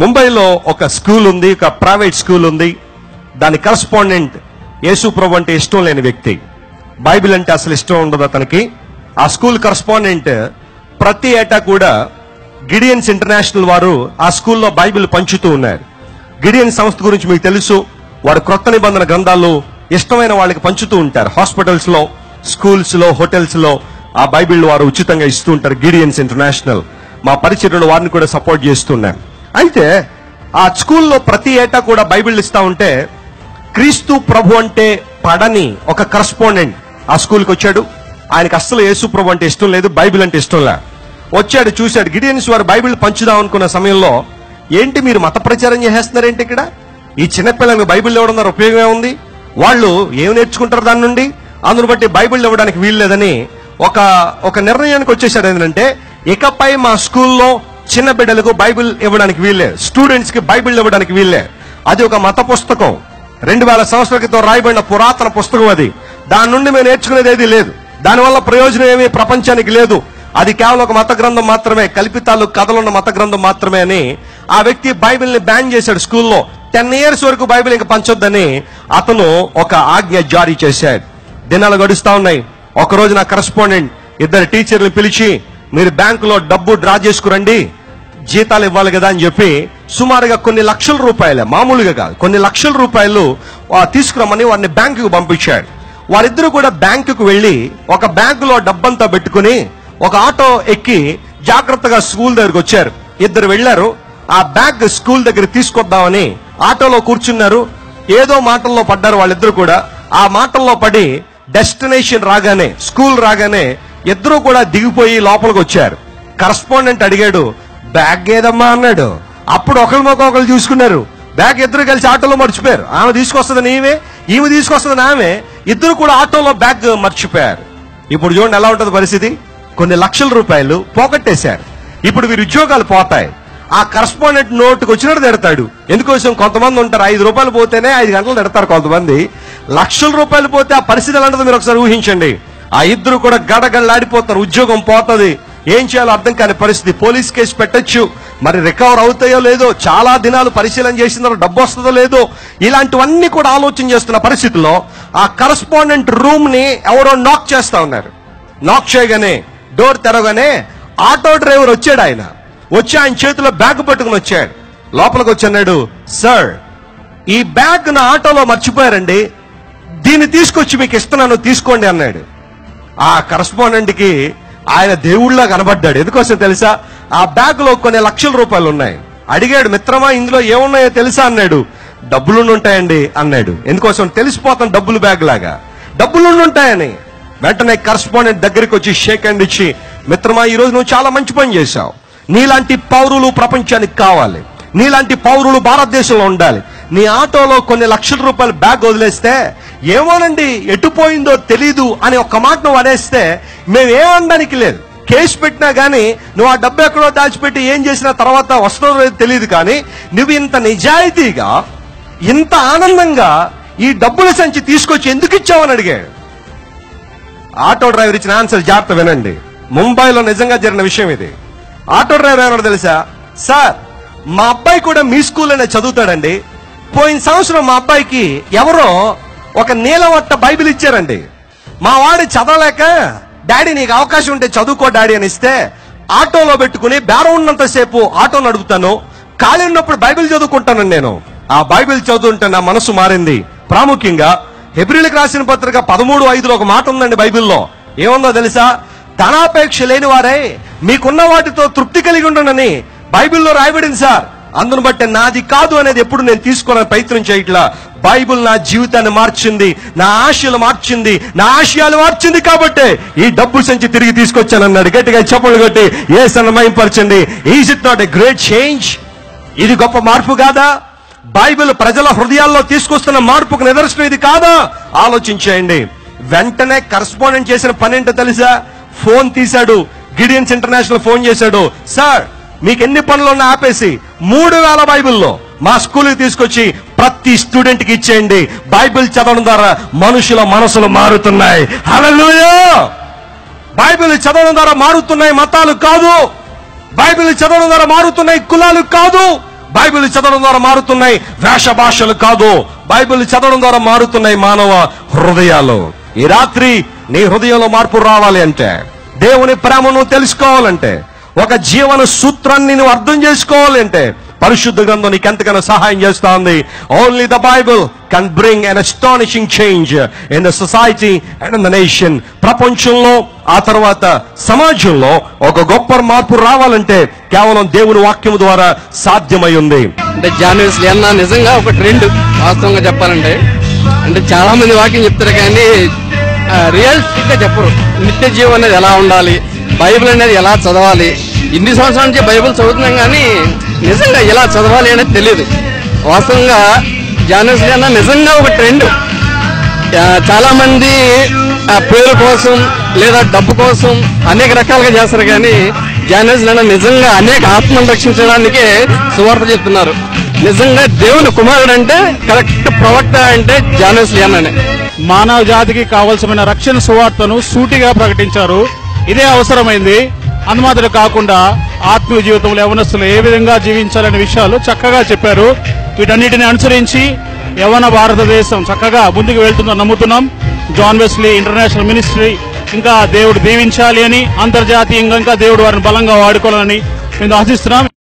ముంబైలో ఒక స్కూల్ ఉంది ఒక ప్రైవేట్ స్కూల్ ఉంది దాని కరస్పాండెంట్ యేసు ప్రభు అంటే ఇష్టం లేని వ్యక్తి బైబిల్ అంటే అసలు ఇష్టం ఉండదు అతనికి ఆ స్కూల్ కరస్పాండెంట్ ప్రతి ఏటా కూడా గిడియన్స్ ఇంటర్నేషనల్ వారు ఆ స్కూల్లో బైబిల్ పంచుతూ ఉన్నారు గిడియన్ సంస్థ గురించి మీకు తెలుసు వారు క్రొత్త నిబంధన గ్రంథాలు ఇష్టమైన వాళ్ళకి పంచుతూ ఉంటారు హాస్పిటల్స్ లో స్కూల్స్ లో హోటల్స్ లో ఆ బైబిల్ వారు ఉచితంగా ఇస్తూ ఉంటారు గిడియన్స్ ఇంటర్నేషనల్ మా పరిచర్లు వారిని కూడా సపోర్ట్ చేస్తున్నాం అయితే ఆ స్కూల్లో ప్రతి ఏటా కూడా బైబిల్ ఇస్తా ఉంటే క్రీస్తు ప్రభు అంటే పడని ఒక కరస్పాండెంట్ ఆ స్కూల్కి వచ్చాడు ఆయనకి అస్సలు యేసు ప్రభు అంటే ఇష్టం లేదు బైబిల్ అంటే ఇష్టం లే వచ్చాడు చూశాడు గిడియన్స్ వారు బైబిల్ పంచుదాం అనుకున్న సమయంలో ఏంటి మీరు మత ప్రచారం చేసేస్తున్నారేంటి ఇక్కడ ఈ చిన్నపిల్లలకు బైబిల్ ఇవ్వడం ద్వారా ఉపయోగం ఏముంది వాళ్ళు ఏం నేర్చుకుంటారు దాని నుండి అందును బట్టి బైబిల్ ఇవ్వడానికి వీల్లేదని ఒక ఒక నిర్ణయానికి వచ్చేసాడు ఏంటంటే ఇకపై మా స్కూల్లో చిన్న బిడ్డలకు బైబిల్ ఇవ్వడానికి వీల్లే స్టూడెంట్స్ కి బైబిల్ ఇవ్వడానికి వీల్లే అది ఒక మత పుస్తకం రెండు వేల సంవత్సరాల క్రితం రాయబడిన పురాతన పుస్తకం అది దాని నుండి మేము నేర్చుకునేది ఏది లేదు దానివల్ల ప్రయోజనం ఏమీ ప్రపంచానికి లేదు అది కేవలం ఒక మత గ్రంథం మాత్రమే కల్పితాలు కథలున్న మత గ్రంథం మాత్రమే అని ఆ వ్యక్తి బైబిల్ ని బ్యాన్ చేశాడు స్కూల్లో టెన్ ఇయర్స్ వరకు బైబిల్ ఇంకా పంచొద్దని అతను ఒక ఆజ్ఞ జారీ చేశాడు దినాలు గడుస్తా ఉన్నాయి ఒక రోజు నా కరస్పాండెంట్ ఇద్దరు టీచర్లు పిలిచి మీరు బ్యాంకులో డబ్బు డ్రా చేసుకురండి జీతాలు ఇవ్వాలి కదా అని చెప్పి సుమారుగా కొన్ని లక్షల రూపాయలే మామూలుగా కాదు కొన్ని లక్షల రూపాయలు ఆ, తీసుకురమ్మని వారిని బ్యాంకుకు పంపించాడు వారిద్దరూ కూడా బ్యాంకుకు వెళ్లి ఒక బ్యాంకులో డబ్బంతా పెట్టుకుని ఒక ఆటో ఎక్కి జాగ్రత్తగా స్కూల్ దగ్గరకు వచ్చారు ఇద్దరు వెళ్లారు ఆ బ్యాగ్ స్కూల్ దగ్గర తీసుకొద్దామని ఆటోలో కూర్చున్నారు ఏదో మాటల్లో పడ్డారు వాళ్ళిద్దరు కూడా ఆ మాటల్లో పడి డెస్టినేషన్ రాగానే స్కూల్ రాగానే ఇద్దరు కూడా దిగిపోయి లోపలికి వచ్చారు కరస్పాండెంట్ అడిగాడు బ్యాగ్ ఏదమ్మా అన్నాడు అప్పుడు ఒకరి మొక్క ఒకరు చూసుకున్నారు బ్యాగ్ ఇద్దరు కలిసి ఆటోలో మర్చిపోయారు ఆమె తీసుకొస్తుంది ఈమె ఈమె తీసుకొస్తుంది ఆమె ఇద్దరు కూడా ఆటోలో బ్యాగ్ మర్చిపోయారు ఇప్పుడు చూడండి ఎలా ఉంటుంది పరిస్థితి కొన్ని లక్షల రూపాయలు పోగొట్టేశారు ఇప్పుడు వీరి ఉద్యోగాలు పోతాయి ఆ కరస్పాండెంట్ నోటుకు వచ్చినట్టు తిడతాడు ఎందుకోసం కొంతమంది ఉంటారు ఐదు రూపాయలు పోతేనే ఐదు గంటలు తిడతారు కొంతమంది లక్షల రూపాయలు పోతే ఆ పరిస్థితి ఎలాంటిదో మీరు ఒకసారి ఊహించండి ఆ ఇద్దరు కూడా గడగడలాడిపోతారు ఉద్యోగం పోతది ఏం చేయాలో అర్థం కాని పరిస్థితి పోలీస్ కేసు పెట్టొచ్చు మరి రికవర్ అవుతాయో లేదో చాలా దినాలు పరిశీలన చేసిన తర్వాత డబ్బు వస్తుందో లేదో ఇలాంటివన్నీ కూడా ఆలోచన చేస్తున్న పరిస్థితిలో ఆ కరస్పాండెంట్ రూమ్ ని ఎవరో నాక్ చేస్తా ఉన్నారు నాక్ చేయగానే డోర్ తెరవగానే ఆటో డ్రైవర్ వచ్చాడు ఆయన వచ్చి ఆయన చేతిలో బ్యాగ్ పట్టుకుని వచ్చాడు లోపలికి వచ్చి అన్నాడు సార్ ఈ బ్యాగ్ నా ఆటోలో మర్చిపోయారండి దీన్ని తీసుకొచ్చి మీకు ఇస్తున్నాను తీసుకోండి అన్నాడు ఆ కరస్పాండెంట్ కి ఆయన దేవుళ్ళ కనబడ్డాడు ఎందుకోసం తెలుసా ఆ బ్యాగ్ లో కొన్ని లక్షల రూపాయలు ఉన్నాయి అడిగాడు మిత్రమా ఇందులో ఏమున్నాయో తెలుసా అన్నాడు డబ్బులు ఉంటాయండి అన్నాడు ఎందుకోసం తెలిసిపోతాం డబ్బులు బ్యాగ్ లాగా డబ్బులు ఉంటాయని వెంటనే కరస్పాండెంట్ దగ్గరికి వచ్చి షేక్ హ్యాండ్ ఇచ్చి మిత్రమా ఈ రోజు నువ్వు చాలా మంచి పని చేశావు నీలాంటి పౌరులు ప్రపంచానికి కావాలి నీలాంటి పౌరులు భారతదేశంలో ఉండాలి నీ ఆటోలో కొన్ని లక్షల రూపాయలు బ్యాగ్ వదిలేస్తే ఏమోనండి ఎటుపోయిందో తెలీదు అని ఒక్క మాట నువ్వు అనేస్తే మేము ఏమనడానికి లేదు కేసు పెట్టినా గానీ నువ్వు ఆ డబ్బు ఎక్కడో దాచిపెట్టి ఏం చేసిన తర్వాత వస్తుందో లేదో తెలియదు కానీ నువ్వు ఇంత నిజాయితీగా ఇంత ఆనందంగా ఈ డబ్బుల సంచి తీసుకొచ్చి ఎందుకు ఇచ్చావని అడిగాడు ఆటో డ్రైవర్ ఇచ్చిన ఆన్సర్ జాగ్రత్త వినండి ముంబైలో నిజంగా జరిగిన విషయం ఇది ఆటో డ్రైవర్ ఏమన్నాడు తెలుసా సార్ మా అబ్బాయి కూడా మీ స్కూల్లోనే చదువుతాడండి పోయిన సంవత్సరం మా అబ్బాయికి ఎవరో ఒక నీలవట్ట బైబిల్ ఇచ్చారండి మా వాడు చదవలేక డాడీ నీకు అవకాశం ఉంటే చదువుకో డాడీ అని ఇస్తే ఆటోలో పెట్టుకుని బేరం ఉన్నంతసేపు ఆటో నడుపుతాను ఖాళీ ఉన్నప్పుడు బైబిల్ చదువుకుంటాను నేను ఆ బైబిల్ చదువుతుంటే నా మనసు మారింది ప్రాముఖ్యంగా హెబ్రిలకు రాసిన పత్రిక పదమూడు ఐదులో ఒక మాట ఉందండి బైబిల్లో ఏముందో తెలుసా ధనాపేక్ష లేని వారే మీకున్న వాటితో తృప్తి కలిగి ఉండనని బైబిల్లో రాయబడింది సార్ అందును బట్టి నాది కాదు అనేది ఎప్పుడు నేను తీసుకోవాలని ప్రయత్నం చేయట్లా బైబిల్ నా జీవితాన్ని మార్చింది నా ఆశలు మార్చింది నా ఆశయాలు మార్చింది కాబట్టి ఈ డబ్బు సంచి తిరిగి తీసుకొచ్చానన్నాడు గట్టిగా చెప్పలు కొట్టి ఏ సన్నమయంపరచండి is it not a great change ఇది గొప్ప మార్పు కాదా బైబిల్ ప్రజల హృదయాల్లో తీసుకొస్తున్న మార్పుకు నిదర్శనం ఇది కాదా ఆలోచించేయండి వెంటనే కరస్పాండెంట్ చేసిన పని ఏంటో తెలుసా ఫోన్ తీశాడు గిడియన్స్ ఇంటర్నేషనల్ ఫోన్ చేశాడు సార్ మీకు ఎన్ని పనులు ఉన్నా ఆపేసి మూడు వేల బైబిల్లో మా స్కూల్కి తీసుకొచ్చి ప్రతి స్టూడెంట్ కి ఇచ్చేయండి బైబిల్ చదవడం ద్వారా మనుషుల మనసులు మారుతున్నాయి హల్లెలూయా బైబిల్ చదవడం ద్వారా మారుతున్నాయి మతాలు కాదు బైబిల్ చదవడం ద్వారా మారుతున్నాయి కులాలు కాదు బైబిల్ చదవడం ద్వారా మారుతున్నాయి వేష భాషలు కాదు బైబిల్ చదవడం ద్వారా మారుతున్నాయి మానవ హృదయాలు ఈ రాత్రి నీ హృదయంలో మార్పు రావాలి అంటే దేవుని ప్రేమను తెలుసుకోవాలంటే ఒక జీవన సూత్రాన్ని నువ్వు అర్థం చేసుకోవాలి అంటే పరిశుద్ధ గ్రంథం నీకు ఎంతగానో సహాయం చేస్తా ఉంది only the Bible can bring an astonishing change in the society and in the nation ప్రపంచంలో ఆ తర్వాత సమాజంలో ఒక గొప్ప మార్పు రావాలంటే కేవలం దేవుని వాక్యం ద్వారా సాధ్యమై ఉంది అంటే జాన్వీస్ లియన్నా నిజంగా ఒక ట్రెండ్ వాస్తవంగా చెప్పాలంటే అంటే చాలా మంది వాక్యం చెప్తారు కానీ రియలిస్టిక్ గా చెప్పరు నిత్య జీవం అనేది ఎలా ఉండాలి బైబిల్ అనేది ఎలా చదవాలి ఇన్ని సంవత్సరాల నుంచి బైబిల్ చదువుతున్నాం కానీ నిజంగా ఎలా చదవాలి అనేది తెలియదు వాస్తవంగా జాన్వీస్ లియన్నా నిజంగా ఒక ట్రెండ్ ఆ, చాలా మంది ఆ, పేరు కోసం లేదా డబ్బు కోసం అనేక రకాలుగా చేస్తారు కానీ జానస్ నిజంగా అనేక ఆత్మను రక్షించడానికే సువార్త చెప్తున్నారు నిజంగా దేవుని కుమారుడు అంటే కరెక్ట్ ప్రవక్త అంటే జానస్ లియాననే మానవ జాతికి కావలసిన రక్షణ సువార్తను సూటిగా ప్రకటించారు ఇదే అవసరమైంది అనుమాతలు కాకుండా ఆత్మీయ జీవితంలో యవనస్తులు ఏ విధంగా జీవించాలనే విషయాలు చక్కగా చెప్పారు వీటన్నిటిని అనుసరించి యవన భారతదేశం చక్కగా ముందుకు వెళ్తుందని నమ్ముతున్నాం జాన్ వెస్లీ ఇంటర్నేషనల్ మినిస్ట్రీ ఇంకా దేవుడు దీవించాలి అని అంతర్జాతీయంగా ఇంకా దేవుడు వారిని బలంగా వాడుకోవాలని మేము ఆశిస్తున్నాం